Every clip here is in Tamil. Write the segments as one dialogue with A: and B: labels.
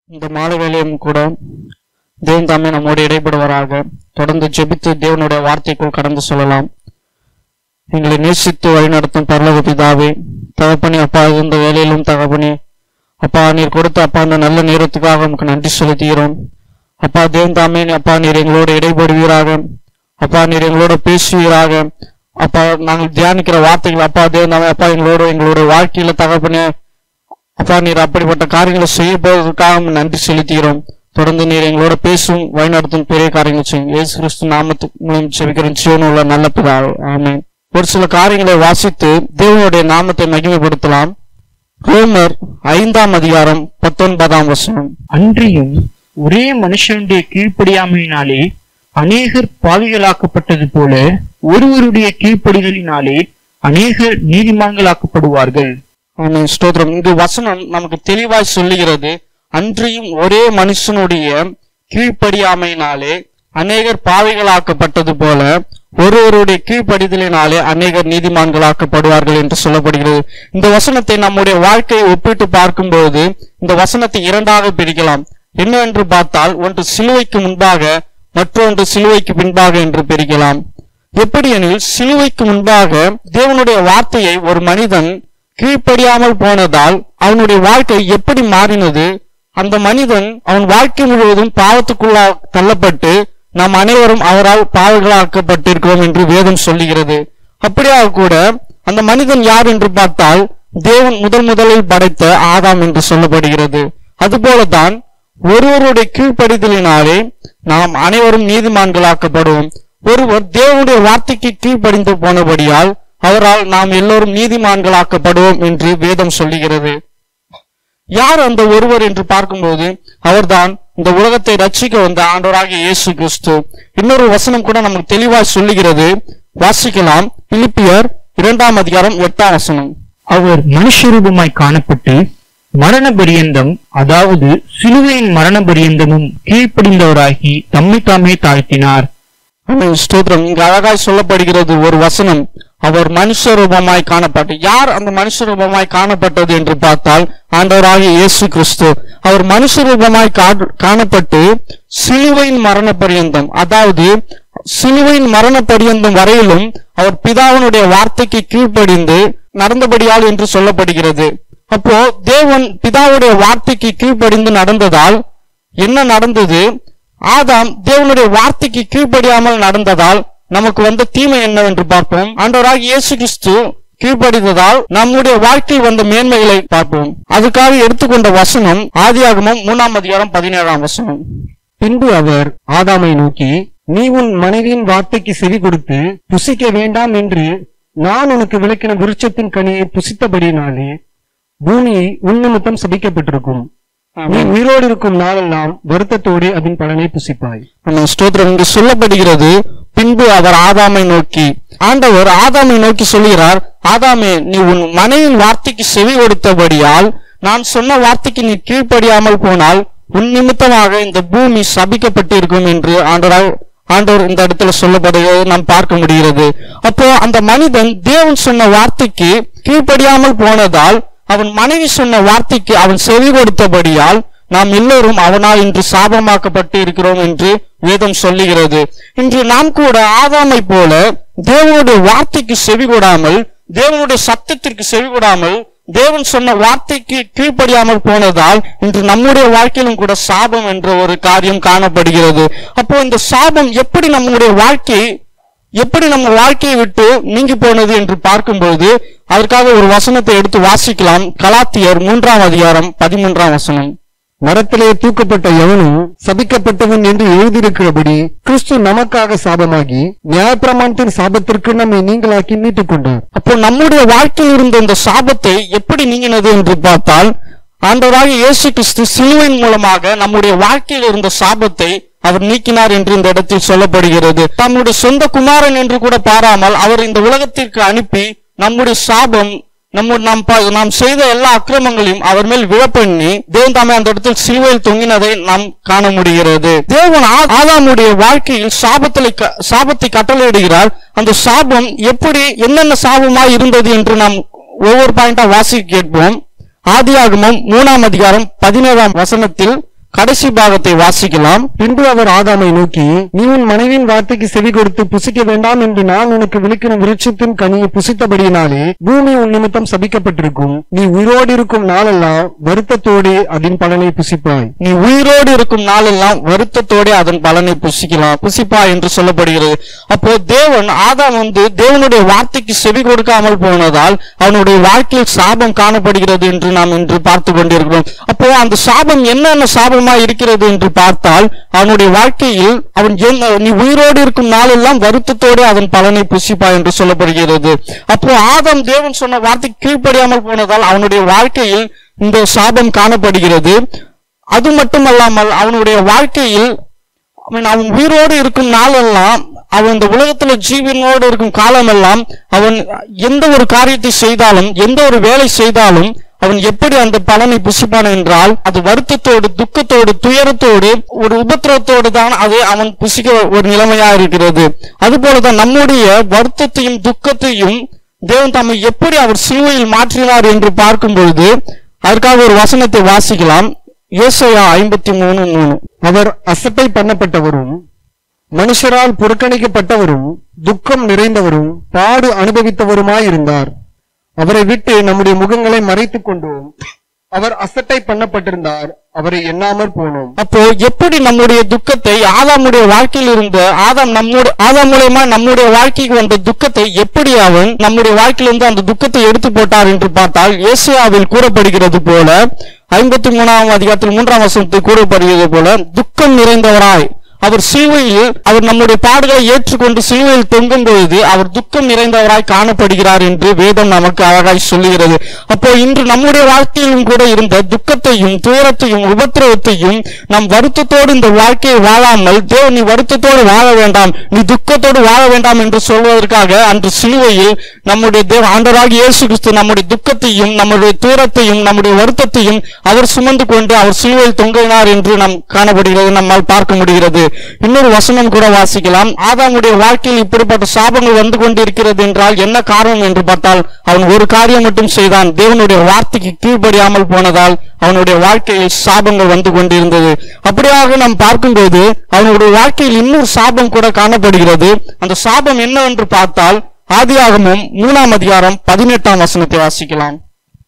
A: இந்த மாலை வேலையும் கூட தேவன் தாமே நம்மோடு இடைபடுவாராக தொடர்ந்து ஜெபித்து தேவனுடைய வார்த்தைக்குள் கடந்து சொல்லலாம் எங்களை நேசித்து வழிநடத்தும் பரலோக பிதாவே தகப்பனே அப்பா இந்த வேலையிலும் தகப்பனே அப்பா நீர் கொடுத்த அப்பா அந்த நல்ல நேரத்துக்காக உமக்கு நன்றி செலுத்துகிறோம் அப்பா தேவன் தாமே அப்பா நீர் எங்களோடு இடைபடுவீராக அப்பா நீர் எங்களோட பேசுவீராக அப்பா நாங்கள் தியானிக்கிற வார்த்தைகள் அப்பா தேவன் தாமே அப்பா எங்களோட எங்களோட வாழ்க்கையில தகப்பனே அப்பா நீர் அப்படிப்பட்ட காரியங்களை செய்ய போவதற்காக உமக்கு நன்றி செலுத்துகிறோம் தொடர்ந்து நீர் எங்களோட பேசும் வழிநடத்தும் பெரிய காரியங்கள் செய்யும் இயேசு கிறிஸ்து நாமத்து மூலம் செபிக்கிறோம் ஜீவன் உள்ள நல்ல பிதாவே ஆமென் ஒரு சில காரியங்களை வாசித்து தேவனுடைய நாமத்தை மகிமைப்படுத்தலாம் ரோமர் ஐந்தாம் அதிகாரம் பத்தொன்பதாம் வசனம்
B: அன்றியும் ஒரே மனுஷனுடைய கீழ்ப்படியாமையினாலே அநேகர் பாவிகளாக்கப்பட்டது போல ஒருவருடைய கீழ்ப்படிதலினாலே அநேகர் நீதிமான்களாக்கப்படுவார்கள்
A: ஆமென் ஸ்தோத்திரம் இங்கு வசனம் நமக்கு தெளிவாய் சொல்லுகிறது அன்றியும் ஒரே மனுஷனுடைய கீழ்ப்படியாமையினாலே அநேகர் பாவிகளாக்கப்பட்டது போல ஒருவருடைய கீழ்ப்படிதலினாலே அநேகர் நீதிமான்களாக்கப்படுவார்கள் என்று சொல்லப்படுகிறது இந்த வசனத்தை நம்முடைய வாழ்க்கையை ஒப்பிட்டு பார்க்கும்போது இந்த வசனத்தை இரண்டாக பிரிக்கலாம் என்னவென்று பார்த்தால் ஒன்று சிலுவைக்கு முன்பாக மற்றொன்று சிலுவைக்கு பின்பாக என்று பிரிக்கலாம் எப்படி எனில் சிலுவைக்கு முன்பாக தேவனுடைய வார்த்தையை ஒரு மனிதன் கீழ்ப்படியாமல் போனதால் அவனுடைய வாழ்க்கை எப்படி மாறினது அந்த மனிதன் அவன் வாழ்க்கை முழுவதும் பாவத்துக்குள்ளா தள்ளப்பட்டு நாம் அனைவரும் அவரால் பாவங்களாக்கப்பட்டிருக்கிறோம் என்று வேதம் சொல்லுகிறது அப்படியாக கூட அந்த மனிதன் யார் என்று பார்த்தால் தேவன் முதல் முதலில் படைத்த ஆதாம் என்று சொல்லப்படுகிறது அதுபோலதான் ஒருவருடைய கீழ்ப்படிதலினாலே நாம் அனைவரும் நீதிமான்களாக்கப்படுவோம் ஒருவர் தேவனுடைய வார்த்தைக்கு கீழ்ப்படிந்து போனபடியால் அவரால் நாம் எல்லோரும் நீதிமான்களாக்கப்படுவோம் என்று வேதம் சொல்லுகிறது யார் அந்த ஒருவர் என்று பார்க்கும்போது அவர்தான் இந்த உலகத்தை ரட்சிக்க வந்த ஆண்டவராகிய இயேசு கிறிஸ்து இன்னொரு வசனம் கூட நமக்கு தெளிவாய் சொல்லுகிறது வாசிக்கலாம் பிலிப்பியர் இரண்டாம் அதிகாரம் எட்டாம் வசனம்
B: அவர் மனுஷரூபமாய் காணப்பட்டு மரண பரியந்தம் அதாவது சிலுவையின் மரண பரியந்தமும் கீழ்ப்படிந்தவராகி தம்மை தாமே தாழ்த்தினார்
A: ஆமென். ஸ்தோத்திரம் இங்கு அழகாய் சொல்லப்படுகிறது ஒரு வசனம் அவர் மனுஷ ரூபமாய் காணப்பட்டு யார் அந்த மனுஷ ரூபமாய் காணப்பட்டது என்று பார்த்தால் ஆண்டவராகிய இயேசு கிறிஸ்து அவர் மனுஷ ரூபமாய் கா- காணப்பட்டு சிலுவையின் மரண பரியந்தம் அதாவது சிலுவையின் மரண பரியந்தம் வரையிலும் அவர் பிதாவினுடைய வார்த்தைக்கு கீழ்ப்படிந்து நடந்தபடியால் என்று சொல்லப்படுகிறது அப்போ தேவன் பிதாவுடைய வார்த்தைக்கு கீழ்ப்படிந்து நடந்ததால் என்ன நடந்தது ஆதாம் தேவனுடைய வார்த்தைக்கு கீழ்ப்படியாமல் நடந்ததால் நமக்கு வந்த தீமை என்னவென்று பார்ப்போம் ஆண்டவராக இயேசு கிறிஸ்து கீழ்ப்படிந்ததால் நம்முடைய வாழ்க்கையில் வந்த மேன்மைகளை பார்ப்போம் அதுக்காக எடுத்துக்கொண்ட வசனம் ஆதியாகமம் மூணாம் அதிகாரம் பதினேழாம் வசனம்
C: பின்பு அவர் ஆதாமை நோக்கி நீ உன் மனைவியின் வார்த்தைக்கு செவி கொடுத்து புசிக்க வேண்டாம் என்று நான் உனக்கு விளக்கின விருட்சத்தின் கனியை புசித்தபடினாலே பூமி உன் நிமித்தம் சபிக்கப்பட்டிருக்கும் நீ உயிரோடு இருக்கும் நாளெல்லாம் வருத்தத்தோடு அதன் பலனை புசிப்பாய்
A: நம்ம ஸ்தோத்திரம் இங்கு சொல்லப்படுகிறது பின்பு அவர் ஆதாமை நோக்கி ஆண்டவர் ஆதாமை நோக்கி சொல்கிறார் ஆதாமே நீ உன் மனைவின் வார்த்தைக்கு செவி கொடுத்தபடியால் நான் சொன்ன வார்த்தைக்கு நீ கீழ்ப்படியாமல் போனால் உன் நிமித்தமாக இந்த பூமி சபிக்கப்பட்டு இருக்கும் என்று ஆண்டவரால் ஆண்டவர் இந்த இடத்துல சொல்லப்படுகிறதை நாம் பார்க்க முடிகிறது அப்போ அந்த மனிதன் தேவன் சொன்ன வார்த்தைக்கு கீழ்ப்படியாமல் போனதால் அவன் மனைவி சொன்ன வார்த்தைக்கு அவன் செவி கொடுத்தபடியால் நாம் எல்லோரும் அவனால் இன்று சாபமாக்கப்பட்டு இருக்கிறோம் என்று வேதம் சொல்லுகிறது இன்று நாம் கூட ஆதாமை போல தேவனுடைய வார்த்தைக்கு செவி கொடாமல் தேவனுடைய சத்தத்திற்கு செவி கொடாமல் தேவன் சொன்ன வார்த்தைக்கு கீழ்ப்படியாமல் போனதால் இன்று நம்முடைய வாழ்க்கையிலும் கூட சாபம் என்ற ஒரு காரியம் காணப்படுகிறது அப்போ இந்த சாபம் எப்படி நம்முடைய வாழ்க்கை எப்படி நம்ம வாழ்க்கையை விட்டு நீங்கி போனது என்று பார்க்கும்போது அதற்காக ஒரு வசனத்தை எடுத்து வாசிக்கலாம் கலாத்தியர் மூன்றாம் அதிகாரம் பதிமூன்றாம் வசனம்
C: மரத்திலே தூக்கப்பட்ட எவனும் சபிக்கப்பட்டவன் என்று எழுதியிருக்கிறபடி கிறிஸ்து நமக்காக சாபமாகி நியாயப்பிரமாணத்தின் சாபத்திற்கு நம்மை நீங்களாக்கி மீட்டுக் கொண்டார்
A: அப்போ நம்முடைய வாழ்க்கையில் இருந்த இந்த சாபத்தை எப்படி நீங்கினது என்று பார்த்தால் ஆண்டவராக இயேசு கிறிஸ்து சிலுவையின் மூலமாக நம்முடைய வாழ்க்கையில் இருந்த சாபத்தை அவர் நீக்கினார் என்று இந்த இடத்தில் சொல்லப்படுகிறது தம்முடைய சொந்த குமாரன் என்று கூட பாராமல் அவர் இந்த உலகத்திற்கு அனுப்பி நம்முடைய சாபம் நம்ம நாம் ப- நாம் செய்த எல்லா அக்கிரமங்களையும் அவர் மேல் விழப்பண்ணி தேவன் தாமே அந்த இடத்தில் சிலுவையில் தொங்கினதை நாம் காண முடிகிறது தேவன் ஆ- ஆதாமுடைய வாழ்க்கையில் சாபத்தை க- சாபத்தை கட்டளையிடுகிறார் அந்த சாபம் எப்படி என்னென்ன சாபமாய் இருந்தது என்று நாம் ஒவ்வொரு பாயிண்டா வாசி கேட்போம் ஆதியாகமம் மூணாம் அதிகாரம் பதினேழாம் வசனத்தில் கடைசி பாகத்தை வாசிக்கலாம்
C: பின்பு அவர் ஆதாமை நோக்கி நீ உன் மனைவியின் வார்த்தைக்கு செவி கொடுத்து புசிக்க வேண்டாம் என்று நான் உனக்கு விளக்கின விருட்சத்தின் கனியை புசித்தபடியினாலே பூமி உன் நிமித்தம் சபிக்கப்பட்டிருக்கும் நீ உயிரோடு இருக்கும் நாளெல்லாம் வருத்தத்தோடு அதன் பலனை புசிப்பாய்
A: நீ உயிரோடு இருக்கும் நாளெல்லாம் வருத்தத்தோட அதன் பலனை புசிக்கலாம் புசிப்பா என்று சொல்லப்படுகிறது அப்போ தேவன் ஆதாம் வந்து தேவனுடைய வார்த்தைக்கு செவி கொடுக்காமல் போனதால் அவனுடைய வாழ்க்கையில் சாபம் காணப்படுகிறது என்று நாம் இன்று பார்த்து கொண்டிருக்கிறோம் அப்போ அந்த சாபம் என்னென்ன சாபமா இருக்கிறது என்று பார்த்தால் அவனுடைய வாழ்க்கையில் அவன் என்ன- நீ உயிரோடு இருக்கும் நாளெல்லாம் வருத்தத்தோடு அதன் பலனை புசிப்பா என்று சொல்லப்படுகிறது அப்போ ஆதாம் தேவன் சொன்ன வார்த்தை கீழ்ப்படியாமல் போனதால் அவனுடைய வாழ்க்கையில் இந்த சாபம் காணப்படுகிறது அது மட்டுமல்லாமல் அவனுடைய வாழ்க்கையில் I mean, அவன் உயிரோடு இருக்கும் நாளெல்லாம் அவன் இந்த உலகத்துல ஜீவனோடு இருக்கும் காலமெல்லாம் அவன் எந்த ஒரு காரியத்தை செய்தாலும் எந்த ஒரு வேலை செய்தாலும் அவன் எப்படி அந்த பலனை புசிப்பான் என்றால் அது வருத்தத்தோடு துக்கத்தோடு துயரத்தோடு ஒரு உபத்திரவத்தோடு தான் அது அவன் புசிக்க ஒரு நிலைமையா இருக்கிறது அதுபோலதான் நம்முடைய வருத்தத்தையும் துக்கத்தையும் தேவன் தம்மை எப்படி அவர் சிலுவையில் மாற்றினார் என்று பார்க்கும் பொழுது அதற்காக ஒரு வசனத்தை வாசிக்கலாம் ஏசாயா ஐம்பத்தி மூணு மூணு
C: அவர் அசட்டை பண்ணப்பட்டவரும் மனுஷரால் புறக்கணிக்கப்பட்டவரும் துக்கம் நிறைந்தவரும் பாடு அனுபவித்தவருமாயிருந்தார் அவரை விட்டு நம்முடைய முகங்களை மறைத்துக் கொண்டோம் அவர் அசட்டை பண்ணப்பட்டிருந்தார் அவரை எண்ணாமற் போனோம்
A: அப்போ எப்படி நம்முடைய துக்கத்தை ஆதாமுடைய வாழ்க்கையில் இருந்த ஆதாம் நம்முடைய ஆதாம் மூலயமா நம்முடைய வாழ்க்கைக்கு வந்த துக்கத்தை எப்படி அவன் நம்முடைய வாழ்க்கையிலிருந்து அந்த துக்கத்தை எடுத்து போட்டார் என்று பார்த்தால் ஏசியாவில் கூறப்படுகிறது போல ஐம்பத்தி மூணாம் அதிகாரத்தில் மூன்றாம் வசனத்தில் கூறப்படுகிறது போல துக்கம் நிறைந்தவராய் அவர் சிலுவையில் அவர் நம்முடைய பாடுகளை ஏற்றுக்கொண்டு சிலுவையில் தொங்கும் பொழுது அவர் துக்கம் நிறைந்தவராய் காணப்படுகிறார் என்று வேதம் நமக்கு அழகாய் சொல்லுகிறது அப்போ இன்று நம்முடைய வாழ்க்கையிலும் கூட இருந்த துக்கத்தையும் துயரத்தையும் உபத்திரவத்தையும் நம் வருத்தத்தோடு இந்த வாழ்க்கையை வாழாமல் தேவன் நீ வருத்தத்தோடு வாழ வேண்டாம் நீ துக்கத்தோடு வாழ வேண்டாம் என்று சொல்வதற்காக அன்று சிலுவையில் நம்முடைய தேவ ஆண்டவராகிய இயேசு கிறிஸ்து நம்முடைய துக்கத்தையும் நம்முடைய துயரத்தையும் நம்முடைய வருத்தத்தையும் அவர் சுமந்து கொண்டு அவர் சிலுவையில் தொங்கினார் என்று நாம் காணப்படுகிறது நம்மால் பார்க்க முடிகிறது இன்னொரு வசனம் கூட வாசிக்கலாம் ஆதாமுடைய வாழ்க்கையில் இப்படிப்பட்ட சாபங்கள் வந்து கொண்டிருக்கிறது என்றால் என்ன காரணம் என்று பார்த்தால் அவன் ஒரு காரியம் மட்டும் செய்தான் தேவனுடைய வார்த்தைக்கு கீழ்ப்படியாமல் போனதால் அவனுடைய வாழ்க்கையில் சாபங்கள் வந்து கொண்டிருந்தது அப்படியாக நாம் பார்க்கும்போது அவனுடைய வாழ்க்கையில் இன்னொரு சாபம் கூட காணப்படுகிறது அந்த சாபம் என்னவென்று பார்த்தால் ஆதியாகமும் மூணாம் அதிகாரம் பதினெட்டாம் வசனத்தை வாசிக்கலாம்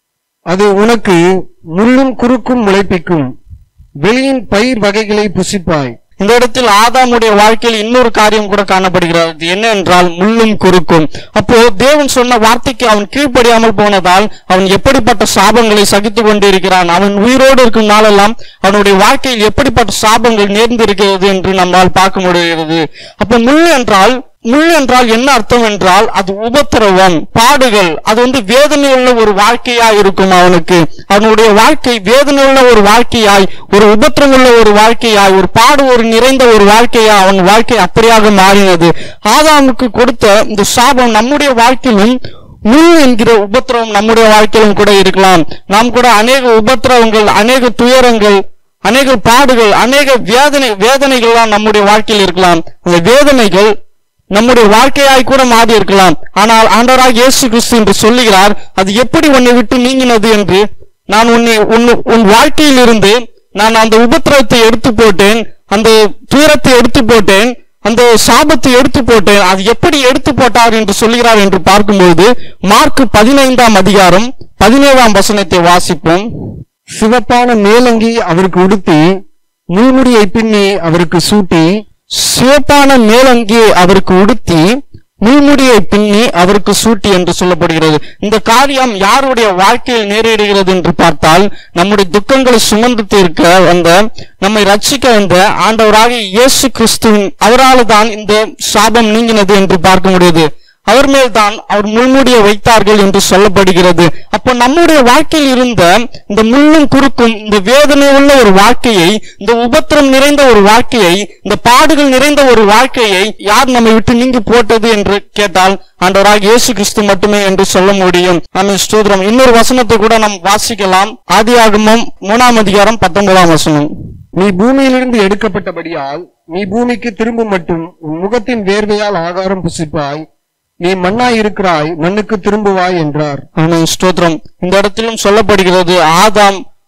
C: அது உனக்கு முள்ளும் குறுக்கும் முளைப்பிக்கும் வெளியின் பயிர் வகைகளை புசிப்பாய்
A: இந்த இடத்தில் ஆதாமுடைய வாழ்க்கையில் இன்னொரு காரியம் கூட காணப்படுகிறது அது என்ன என்றால் முள்ளும் குறுக்கும் அப்போ தேவன் சொன்ன வார்த்தைக்கு அவன் கீழ்ப்படியாமல் போனதால் அவன் எப்படிப்பட்ட சாபங்களை சகித்துக் கொண்டிருக்கிறான் அவன் உயிரோடு இருக்கும் நாளெல்லாம் அவனுடைய வாழ்க்கையில் எப்படிப்பட்ட சாபங்கள் நேர்ந்திருக்கிறது என்று நம்மால் பார்க்க முடிகிறது அப்போ முள் என்றால் முள் என்றால் என்ன அர்த்தம் என்றால் அது உபத்திரவம் பாடுகள் அது வந்து வேதனையுள்ள ஒரு வாழ்க்கையா இருக்கும் அவனுக்கு அவனுடைய வாழ்க்கை வேதனையுள்ள ஒரு வாழ்க்கையாய் ஒரு உபத்திரமுள்ள ஒரு வாழ்க்கையாய் ஒரு பாடு ஒரு நிறைந்த ஒரு வாழ்க்கையா அவன் வாழ்க்கை அப்படியாக மாறினது ஆதாமுக்கு கொடுத்த இந்த சாபம் நம்முடைய வாழ்க்கையிலும் முள் என்கிற உபத்திரவம் நம்முடைய வாழ்க்கையிலும் கூட இருக்கலாம் நாம் கூட அநேக உபத்திரவங்கள் அநேக துயரங்கள் அநேக பாடுகள் அநேக வேதனை வேதனைகள்லாம் நம்முடைய வாழ்க்கையில் இருக்கலாம் அந்த வேதனைகள் நம்முடைய வாழ்க்கையாய் கூட மாறி இருக்கலாம் ஆனால் ஆண்டவராக இயேசு கிறிஸ்து என்று சொல்லுகிறார் அது எப்படி உன்னை விட்டு நீங்கினது என்று நான் உன்னை உன் உன் வாழ்க்கையில் இருந்து நான் அந்த உபத்திரவத்தை எடுத்து போட்டேன் அந்த துயரத்தை எடுத்து போட்டேன் அந்த சாபத்தை எடுத்து போட்டேன் அது எப்படி எடுத்து போட்டார் என்று சொல்லுகிறார் என்று பார்க்கும்போது மார்க் பதினைந்தாம் அதிகாரம் பதினேழாம் வசனத்தை வாசிப்போம்
C: சிவப்பான மேலங்கி அவருக்கு உடுத்தி முள்முடியை பின்னி அவருக்கு சூட்டி
A: சிவப்பான மேலங்கியை அவருக்கு உடுத்தி முள்முடியை பின்னி அவருக்கு சூட்டி என்று சொல்லப்படுகிறது இந்த காரியம் யாருடைய வாழ்க்கையில் நேரிடுகிறது என்று பார்த்தால் நம்முடைய துக்கங்களை சுமந்து தீர்க்க வந்த நம்மை ரட்சிக்க வந்த ஆண்டவராக இயேசு கிறிஸ்துவின் அவரால் தான் இந்த சாபம் நீங்கினது என்று பார்க்க முடியுது அவர் மேல் தான் அவர் முள்முடியை வைத்தார்கள் என்று சொல்லப்படுகிறது அப்போ நம்முடைய வாழ்க்கையில் இருந்த இந்த முள்ளும் குறுக்கும் இந்த வேதனை உள்ள ஒரு வாழ்க்கையை இந்த உபத்திரம் நிறைந்த ஒரு வாழ்க்கையை இந்த பாடுகள் நிறைந்த ஒரு வாழ்க்கையை யார் நம்மை விட்டு நீங்கி போட்டது என்று கேட்டால் ஆண்டவராக இயேசு கிறிஸ்து மட்டுமே என்று சொல்ல முடியும் நம்ம ஸ்தோத்திரம் இன்னொரு வசனத்தை கூட நாம் வாசிக்கலாம் ஆதியாகமம் மூணாம் அதிகாரம் பத்தொன்பதாம் வசனம்
C: நீ பூமியிலிருந்து எடுக்கப்பட்டபடியால் நீ பூமிக்கு திரும்பும் மட்டும் உன் முகத்தின் வேர்வையால் ஆகாரம் புசிப்பாய் நீ மண்ணாய் இருக்கிறாய் மண்ணுக்கு திரும்புவாய் என்றார்
A: ஆமென் ஸ்தோத்திரம் இந்த இடத்திலும் சொல்லப்படுகிறது ஆதாம்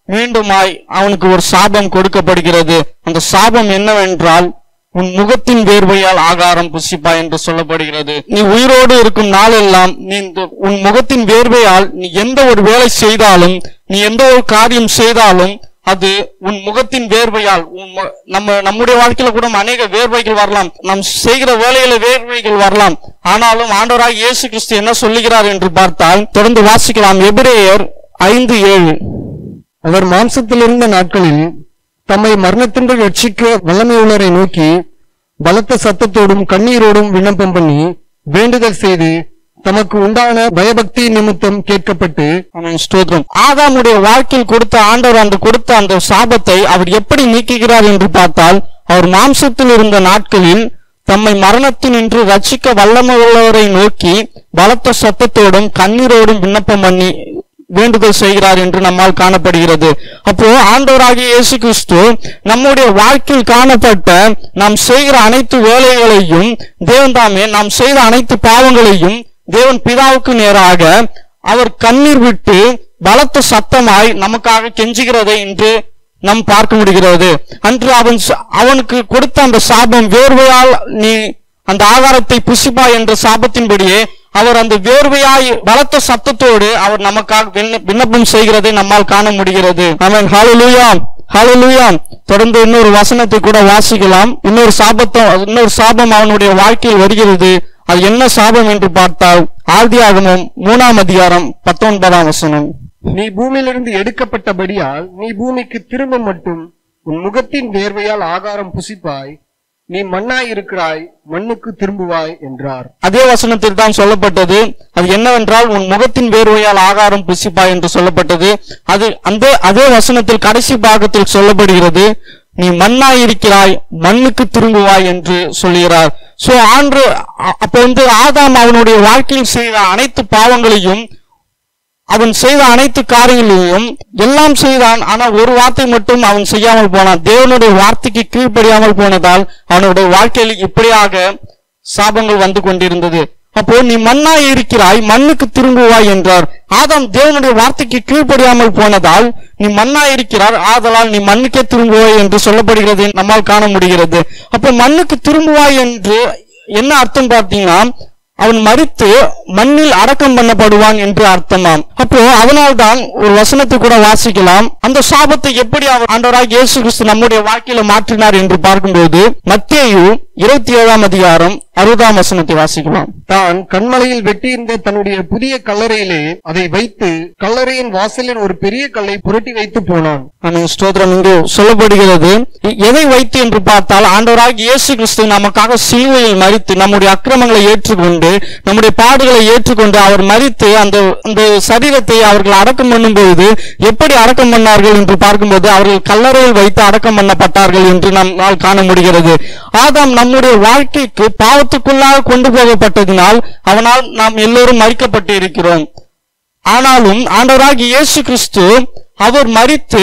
A: மீண்டுமாய் அவனுக்கு ஒரு சாபம் கொடுக்கப்படுகிறது அந்த சாபம் என்னவென்றால் உன் முகத்தின் வேர்வையால் ஆகாரம் புசிப்பா என்று சொல்லப்படுகிறது நீ உயிரோடு இருக்கும் நாளெல்லாம் நீ இந்த உன் முகத்தின் வேர்வையால் நீ எந்த ஒரு வேலை செய்தாலும் நீ எந்த ஒரு காரியம் செய்தாலும் அது உன் முகத்தின் வேர்வையால் உன் மு- நம்ம நம்முடைய வாழ்க்கையில கூட அநேக வேர்வைகள் வரலாம் நாம் செய்கிற வேலையில வேர்வைகள் வரலாம் ஆனாலும் ஆண்டவராக இயேசு கிறிஸ்து என்ன சொல்லுகிறார் என்று பார்த்தால் தொடர்ந்து வாசிக்கலாம் எபிரேயர் ஐந்து ஏழு
C: அவர் மாம்சத்தில் இருந்த நாட்களில் தம்மை மரணத்தின்று ரட்சிக்க வல்லமையுள்ளரை நோக்கி பலத்த சத்தத்தோடும் கண்ணீரோடும் விண்ணப்பம் பண்ணி வேண்டுதல் செய்து தமக்கு உண்டான பயபக்தி நிமித்தம் கேட்கப்பட்டு
A: ஆமென், ஸ்தோத்திரம் ஆதாமுடைய வாழ்க்கையில் கொடுத்த ஆண்டவர் அந்த கொடுத்த அந்த சாபத்தை அவர் எப்படி நீக்குகிறார் என்று பார்த்தால் அவர் மாம்சத்தில் இருந்த நாட்களில் தம்மை மரணத்தினின்று ரட்சிக்க வல்லமை உள்ளவரை நோக்கி பலத்த சத்தத்தோடும் கண்ணீரோடும் விண்ணப்பம் பண்ணி வேண்டுதல் செய்கிறார் என்று நம்மால் காணப்படுகிறது அப்போ ஆண்டவராகிய இயேசு கிறிஸ்து நம்முடைய வாழ்க்கையில் காணப்பட்ட நாம் செய்கிற அனைத்து வேலைகளையும் தேவன் தாமே நாம் செய்த அனைத்து பாவங்களையும் தேவன் பிதாவுக்கு நேராக அவர் கண்ணீர் விட்டு பலத்த சத்தமாய் நமக்காக கெஞ்சுகிறதை இன்று நாம் பார்க்க முடிகிறது அன்று அவன் ச- அவனுக்கு கொடுத்த அந்த சாபம் வேர்வையால் நீ அந்த ஆகாரத்தை புசிப்பா என்ற சாபத்தின்படியே அவர் அந்த வேர்வையாய் பலத்த சத்தத்தோடு அவர் நமக்காக விண்ண- விண்ணப்பம் செய்கிறதை நம்மால் காண முடிகிறது அவன் ஹalleluya ஹalleluya தொடர்ந்து இன்னொரு வசனத்தை கூட வாசிக்கலாம் இன்னொரு சாபத்தை இன்னொரு சாபம் அவனுடைய வாழ்க்கையில் வருகிறது அது என்ன சாபம் என்று பார்த்தால் ஆதியாகமம் மூணாம் அதிகாரம் பத்தொன்பதாம் வசனம்
C: நீ பூமியிலிருந்து எடுக்கப்பட்டபடியால் நீ பூமிக்கு திரும்ப மட்டும் உன் முகத்தின் வேர்வையால் ஆகாரம் புசிப்பாய் நீ மண்ணாய் இருக்கிறாய் மண்ணுக்கு திரும்புவாய் என்றார்
A: அதே வசனத்தில் தான் சொல்லப்பட்டது அது என்னவென்றால் உன் முகத்தின் வேர்வையால் ஆகாரம் புசிப்பாய் என்று சொல்லப்பட்டது அது அந்த அதே வசனத்தில் கடைசி பாகத்தில் சொல்லப்படுகிறது நீ மண்ணாய் இருக்கிறாய் மண்ணுக்கு திரும்புவாய் என்று சொல்லுகிறார் சோ ஆண்டு அ- அப்ப வந்து ஆதாம் அவனுடைய வாழ்க்கையில் செய்த அனைத்து பாவங்களையும் அவன் செய்த அனைத்து காரியங்களையும் எல்லாம் செய்தான் ஆனா ஒரு வார்த்தை மட்டும் அவன் செய்யாமல் போனான் தேவனுடைய வார்த்தைக்கு கீழ்ப்படியாமல் போனதால் அவனுடைய வாழ்க்கையில் இப்படியாக சாபங்கள் வந்து கொண்டிருந்தது அப்போ நீ மண்ணாய் இருக்கிறாய் மண்ணுக்கு திரும்புவாய் என்றார் ஆதாம் தேவனுடைய வார்த்தைக்கு கீழ்ப்படியாமல் போனதால் நீ மண்ணாய் இருக்கிறார் ஆதலால் நீ மண்ணுக்கே திரும்புவாய் என்று சொல்லப்படுகிறது நம்மால் காண முடிகிறது அப்போ மண்ணுக்கு திரும்புவாய் என்று என்ன அர்த்தம் பார்த்தீங்கன்னா அவன் மரித்து மண்ணில் அடக்கம் பண்ணப்படுவான் என்று அர்த்தமாம் அப்போ அதனால்தான் ஒரு வசனத்தை கூட வாசிக்கலாம் அந்த சாபத்தை எப்படி அவர் ஆண்டவராக இயேசு கிறிஸ்து நம்முடைய வாழ்க்கையில மாற்றினார் என்று பார்க்கும்போது மத்தேயு இருபத்தி ஏழாம் அதிகாரம் அறுபதாம் வசனத்தை வாசிக்கலாம்
C: தான் கண்மலையில் வெட்டியிருந்த தன்னுடைய புதிய கல்லறையிலே அதை வைத்து கல்லறையின் வாசலில் ஒரு பெரிய கல்லை புரட்டி வைத்து போனான்
A: ஆமென். ஸ்தோத்திரம் இங்கு சொல்லப்படுகிறது எ- எதை வைத்து என்று பார்த்தால் ஆண்டவராக இயேசு கிறிஸ்து நமக்காக சிலுவையில் மரித்து நம்முடைய அக்கிரமங்களை ஏற்றுக்கொண்டு நம்முடைய பாடுகளை ஏற்றுக்கொண்டு அவர் மரித்து அந்த அந்த சரீரத்தை அவர்கள் அடக்கம் பண்ணும்போது எப்படி அடக்கம் பண்ணார்கள் என்று பார்க்கும்போது அவர்கள் கல்லறையில் வைத்து அடக்கம் பண்ணப்பட்டார்கள் என்று நம்மால் காண முடிகிறது ஆதாம் நம்முடைய வாழ்க்கைக்கு பாவத்துக்குள்ளாக கொண்டு போகப்பட்டதினால் அவனால் நாம் எல்லோரும் மறிக்கப்பட்டு இருக்கிறோம் ஆனாலும் ஆண்டவராகிய இயேசு கிறிஸ்து அவர் மரித்து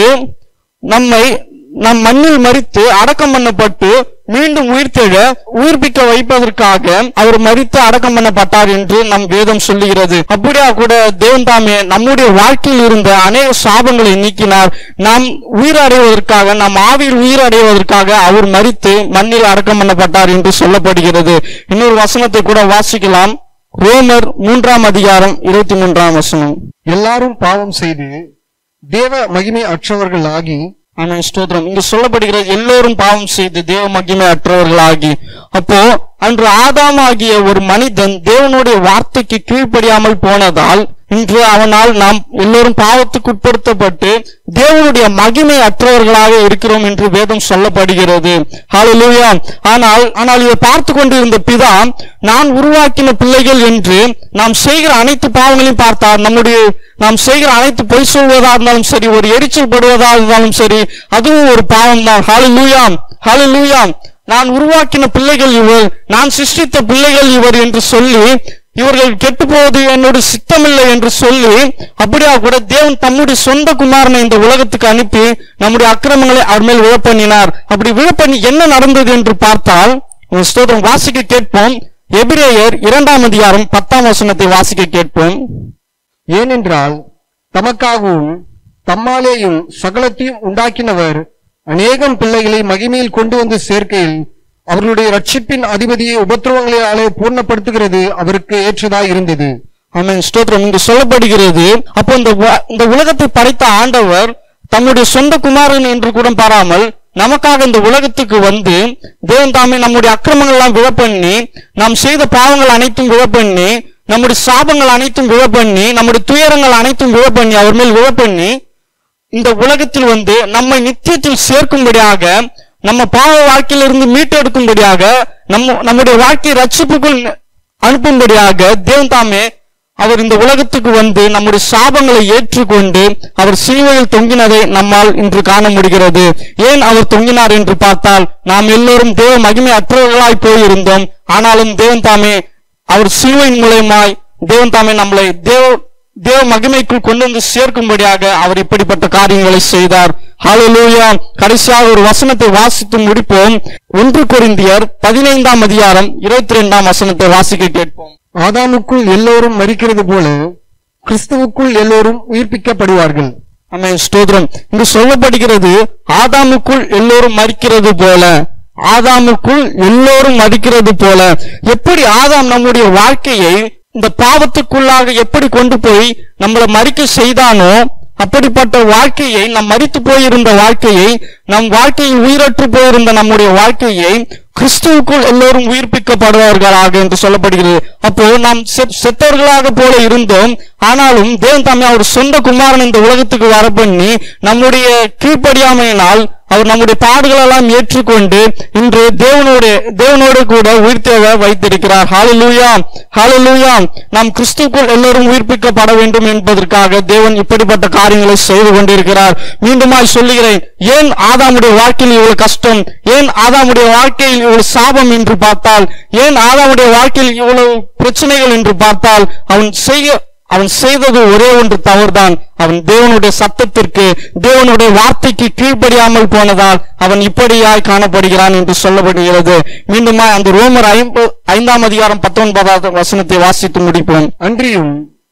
A: நம்மை நம் மண்ணில் மரித்து அடக்கம் பண்ணப்பட்டு மீண்டும் உயிர்த்தெழ உயிர்ப்பிக்க வைப்பதற்காக அவர் மரித்து அடக்கம் பண்ணப்பட்டார் என்று நம் வேதம் சொல்லுகிறது அப்படியா கூட தேவன் தாமே நம்முடைய வாழ்க்கையில் இருந்த அநேக சாபங்களை நீக்கினார் நாம் உயிர் அடைவதற்காக நாம் ஆவியில் உயிர் அடைவதற்காக அவர் மரித்து மண்ணில் அடக்கம் பண்ணப்பட்டார் என்று சொல்லப்படுகிறது இன்னொரு வசனத்தை கூட வாசிக்கலாம் ரோமர் மூன்றாம் அதிகாரம் இருபத்தி மூன்றாம் வசனம்
C: எல்லாரும் பாவம் செய்து தேவ மகிமை அற்றவர்கள் ஆகி
A: ஆமென் ஸ்தோத்திரம் இங்கு சொல்லப்படுகிறது எல்லோரும் பாவம் செய்து தேவ மகிமை அற்றவர்களாகி அப்போ அன்று ஆதாம் ஆகிய ஒரு மனிதன் தேவனுடைய வார்த்தைக்கு கீழ்ப்படியாமல் போனதால் இன்று அவனால் நாம் எல்லோரும் பாவத்துக்கு உட்படுத்தப்பட்டு தேவனுடைய மகிமை அற்றவர்களாக இருக்கிறோம் என்று வேதம் சொல்லப்படுகிறது ஹalleluya ஆனால் ஆனால் இதை பார்த்து கொண்டிருந்த பிதா நான் உருவாக்கின பிள்ளைகள் என்று நாம் செய்கிற அனைத்து பாவங்களையும் பார்த்தார் நம்முடைய நாம் செய்கிற அனைத்து பொய் சொல்வதா இருந்தாலும் சரி ஒரு எரிச்சல் படுவதா இருந்தாலும் சரி அதுவும் ஒரு பாவம் தான் ஹalleluya ஹalleluya நான் உருவாக்கின பிள்ளைகள் இவர் நான் சிருஷ்டித்த பிள்ளைகள் இவர் என்று சொல்லி இவர்கள் கெட்டு போவது என்னோட சித்தமில்லை என்று சொல்லி அப்படியா கூட தேவன் தம்முடைய சொந்த குமாரனை இந்த உலகத்துக்கு அனுப்பி நம்முடைய அக்கிரமங்களை அவர் மேல் விழப்பண்ணினார் அப்படி விழப்பண்ணி என்ன நடந்தது என்று பார்த்தால் ஒரு ஸ்தோத்திரம் வாசிக்க கேட்போம் எபிரேயர் இரண்டாம் அதிகாரம் பத்தாம் வசனத்தை வாசிக்க கேட்போம்
C: ஏனென்றால் தமக்காகவும் தம்மாலேயும் சகலத்தையும் உண்டாக்கினவர் அநேகம் பிள்ளைகளை மகிமையில் கொண்டு வந்து சேர்க்கையில் அவர்களுடைய ரட்சிப்பின் அதிபதியை உபத்திரவங்களாலே பூர்ணப்படுத்துகிறது அவருக்கு ஏற்றதாய் இருந்தது
A: ஆமென் ஸ்தோத்திரம் இங்கு சொல்லப்படுகிறது அப்போ இந்த வ- இந்த உலகத்தை படைத்த ஆண்டவர் தம்முடைய சொந்த குமாரன் என்று கூட பாராமல் நமக்காக இந்த உலகத்துக்கு வந்து தேவன் தாமே நம்முடைய அக்கிரமங்கள் எல்லாம் விழப்பண்ணி நாம் செய்த பாவங்கள் அனைத்தும் விழப்பண்ணி நம்முடைய சாபங்கள் அனைத்தும் விழப்பண்ணி நம்முடைய துயரங்கள் அனைத்தும் விழப்பண்ணி அவர் மேல் விழப்பண்ணி இந்த உலகத்தில் வந்து நம்மை நித்தியத்தில் சேர்க்கும்படியாக நம்ம பாவ வாழ்க்கையிலிருந்து மீட்டெடுக்கும்படியாக நம்ம நம்முடைய வாழ்க்கை ரட்சிப்புக்குள் அனுப்பும்படியாக தேவன் தாமே அவர் இந்த உலகத்துக்கு வந்து நம்முடைய சாபங்களை ஏற்றுக்கொண்டு அவர் சிலுவையில் தொங்கினதை நம்மால் இன்று காண முடிகிறது ஏன் அவர் தொங்கினார் என்று பார்த்தால் நாம் எல்லோரும் தேவ மகிமை அற்றவர்களாய் போயிருந்தோம் ஆனாலும் தேவன் தாமே அவர் சிலுவையின் மூலயமாய் தேவன் தாமே நம்மளை தேவ தேவ மகிமைக்குள் கொண்டு வந்து சேர்க்கும்படியாக அவர் இப்படிப்பட்ட காரியங்களை செய்தார் ஹalleluya கடைசியாக ஒரு வசனத்தை வாசித்து முடிப்போம் ஒன்று கொரிந்தியர் பதினைந்தாம் அதிகாரம் இருபத்தி ரெண்டாம் வசனத்தை வாசிக்க கேட்போம்
C: ஆதாமுக்குள் எல்லோரும் மரிக்கிறது போல கிறிஸ்துவுக்குள் எல்லோரும் உயிர்ப்பிக்கப்படுவார்கள்
A: ஆமென் ஸ்தோத்திரம் இங்கு சொல்லப்படுகிறது ஆதாமுக்குள் எல்லோரும் மறிக்கிறது போல ஆதாமுக்குள் எல்லோரும் மறிக்கிறது போல எப்படி ஆதாம் நம்முடைய வாழ்க்கையை இந்த பாவத்துக்குள்ளாக எப்படி கொண்டு போய் நம்மளை மறிக்க செய்தானோ அப்படிப்பட்ட வாழ்க்கையை நம் மறித்து போயிருந்த வாழ்க்கையை நம் வாழ்க்கையில் உயிரற்று போயிருந்த நம்முடைய வாழ்க்கையை கிறிஸ்துவுக்குள் எல்லோரும் உயிர்ப்பிக்கப்படுவார்களாக என்று சொல்லப்படுகிறது அப்போ நாம் செ- செத்தவர்களாக போல இருந்தோம் ஆனாலும் தேவன் தாமே அவர் சொந்த குமாரன் இந்த உலகத்துக்கு வர பண்ணி நம்முடைய கீழ்ப்படியாமையினால் அவர் நம்முடைய பாடுகள் எல்லாம் ஏற்றுக்கொண்டு இன்று தேவனோடு தேவனோடு கூட உயிர்த்தேவ வைத்திருக்கிறார் ஹalleluya ஹalleluya நாம் கிறிஸ்துவுக்குள் எல்லோரும் உயிர்ப்பிக்கப்பட வேண்டும் என்பதற்காக தேவன் இப்படிப்பட்ட காரியங்களை செய்து கொண்டிருக்கிறார் மீண்டுமாய் சொல்லுகிறேன் ஏன் ஆதாமுடைய வாழ்க்கையில் இவ்வளவு கஷ்டம் ஏன் ஆதாமுடைய வாழ்க்கையில் இவ்வளவு சாபம் என்று பார்த்தால் ஏன் ஆதாமுடைய வாழ்க்கையில் இவ்வளவு பிரச்சனைகள் என்று பார்த்தால் அவன் செய்ய அவன் செய்தது ஒரே ஒன்று தவறுதான் அவன் தேவனுடைய சத்தத்திற்கு தேவனுடைய வார்த்தைக்கு கீழ்ப்படியாமல் போனதால் அவன் இப்படியாய் காணப்படுகிறான் என்று சொல்லப்படுகிறது மீண்டுமா அந்த ரோமர் ஐம்ப- ஐந்தாம் அதிகாரம் பத்தொன்பதாவது வசனத்தை வாசித்து முடிப்போம்
C: அன்றியும்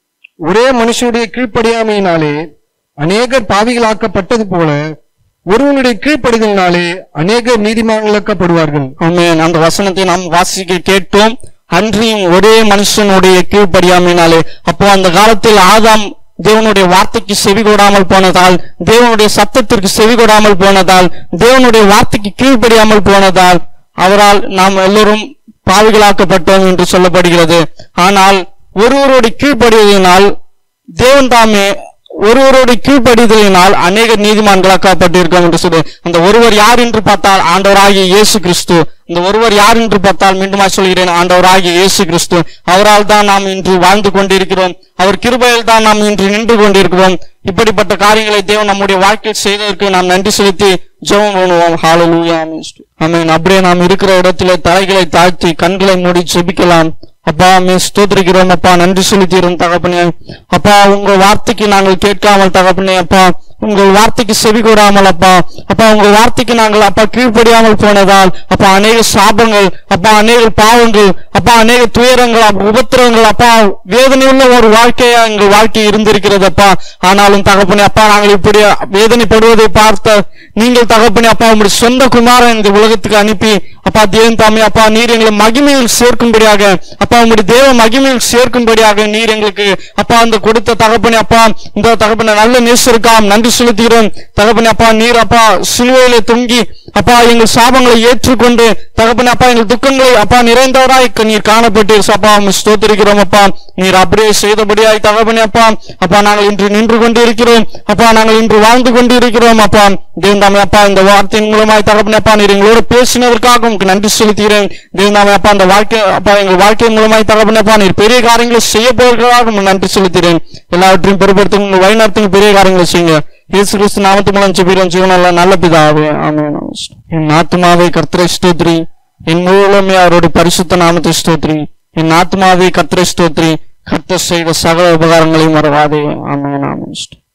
C: ஒரே மனுஷனுடைய கீழ்ப்படியாமையினாலே அநேகர் பாவிகளாக்கப்பட்டது போல ஒருவனுடைய கீழ்ப்படிதலினாலே அநேகர் நீதிமான்களாக்கப்படுவார்கள்
A: ஆமென் அந்த வசனத்தை நாம் வாசிக்க கேட்டோம் அன்றியும் ஒரே மனுஷனுடைய கீழ்ப்படியாமையினாலே அப்போ அந்த காலத்தில் ஆதாம் தேவனுடைய வார்த்தைக்கு செவி கொடாமல் போனதால் தேவனுடைய சத்தத்திற்கு செவி கொடாமல் போனதால் தேவனுடைய வார்த்தைக்கு கீழ்ப்படியாமல் போனதால் அவரால் நாம் எல்லோரும் பாவிகளாக்கப்பட்டோம் என்று சொல்லப்படுகிறது ஆனால் ஒருவருடைய கீழ்ப்படியதினால் தேவன் தாமே ஒருவருடைய கீழ்ப்படிதலினால் அநேக நீதிமான்களாக்கப்பட்டிருக்கோம் என்று சொல்லி அந்த ஒருவர் யார் என்று பார்த்தால் ஆண்டவராகிய இயேசு கிறிஸ்து இந்த ஒருவர் யார் என்று பார்த்தால் மீண்டுமா சொல்கிறேன் ஆண்டவராகிய இயேசு கிறிஸ்து அவரால் தான் நாம் இன்று வாழ்ந்து கொண்டிருக்கிறோம் அவர் கிருபையில் தான் நாம் இன்று நின்று கொண்டிருக்கிறோம் இப்படிப்பட்ட காரியங்களை தேவன் நம்முடைய வாழ்க்கையில் செய்ததற்கு நாம் நன்றி செலுத்தி ஜெபம் பண்ணுவோம் ஹalleluya ஆமென் அப்படியே நாம் இருக்கிற இடத்திலே தலைகளை தாழ்த்தி கண்களை மூடி ஜெபிக்கலாம் அப்பா மே ஸ்தோத்திரிக்கிறோம் அப்பா நன்றி செலுத்துகிறோம் தகப்பனே அப்பா உங்க வார்த்தைக்கு நாங்கள் கேட்காமல் தகப்பனே அப்பா உங்கள் வார்த்தைக்கு செவி கூடாமல் அப்பா அப்பா உங்கள் வார்த்தைக்கு நாங்கள் அப்பா கீழ்ப்படியாமல் போனதால் அப்பா அநேக சாபங்கள் அப்பா அநேக பாவங்கள் அப்பா அநேக துயரங்கள் அப்பா, உபத்திரவங்கள் அப்பா வேதனையுள்ள ஒரு வாழ்க்கையா எங்கள் வாழ்க்கை இருந்திருக்கிறது அப்பா ஆனாலும் தகப்பனே அப்பா நாங்கள் இப்படி வேதனைப்படுவதை பார்த்த நீங்கள் தகப்பனே அப்பா உங்களுடைய சொந்த குமாரன் இந்த உலகத்துக்கு அனுப்பி அப்பா தேவன் தாமே அப்பா நீர் எங்களை மகிமையில் சேர்க்கும்படியாக அப்பா உங்களுடைய தேவ மகிமையில் சேர்க்கும்படியாக நீர் எங்களுக்கு அப்பா அந்த கொடுத்த தகப்பனே அப்பா இந்த தகப்பனை நல்ல நேசருக்காம் நன்றி செலுத்துகிறோம் தகப்பனே அப்பா நீர் அப்பா சிலுவையிலே தொங்கி அப்பா எங்கள் சாபங்களை ஏற்றுக்கொண்டு தகப்பனே அப்பா எங்கள் துக்கங்களை அப்பா நிறைந்தவராய் நீர் காணப்பட்டீர் அப்பா உம்மை ஸ்தோத்திரிக்கிறோம் அப்பா நீர் அப்படியே செய்தபடியாய் தகப்பனே அப்பா அப்பா நாங்கள் இன்று நின்று கொண்டு இருக்கிறோம் அப்பா நாங்கள் இன்று வாழ்ந்து கொண்டு இருக்கிறோம் அப்பா தேவந்தாமே அப்பா இந்த வார்த்தையின் மூலமாய் தகப்பனே அப்பா நீர் எங்களோடு பேசினதற்காக உங்களுக்கு நன்றி செலுத்துகிறேன் தேவந்தாமே அப்பா அந்த வாழ்க்கை அப்பா எங்கள் வாழ்க்கையின் மூலமாய் தகப்பனே அப்பா நீர் பெரிய காரியங்களை செய்ய போவதற்காக உங்களுக்கு நன்றி செலுத்துகிறேன் எல்லாவற்றையும் பெருப்படுத்தும் உங்கள் வழிநடத்தும் பெரிய காரியங்களை செய்யுங்க இயேசு கிறிஸ்து நாமத்து மூலம் ஜெபிக்கிறோம் ஜீவனல்ல நல்ல பிதாவே ஆமென் என் ஆத்மாவை கர்த்தரை ஸ்தோத்ரி என் மூலமே அவருடைய பரிசுத்த நாமத்தை ஸ்தோத்ரி என் ஆத்மாவை கர்த்தரை ஸ்தோத்ரி கர்த்தர் செய்த சகல உபகாரங்களையும் மறவாதே ஆமென் ஆமென்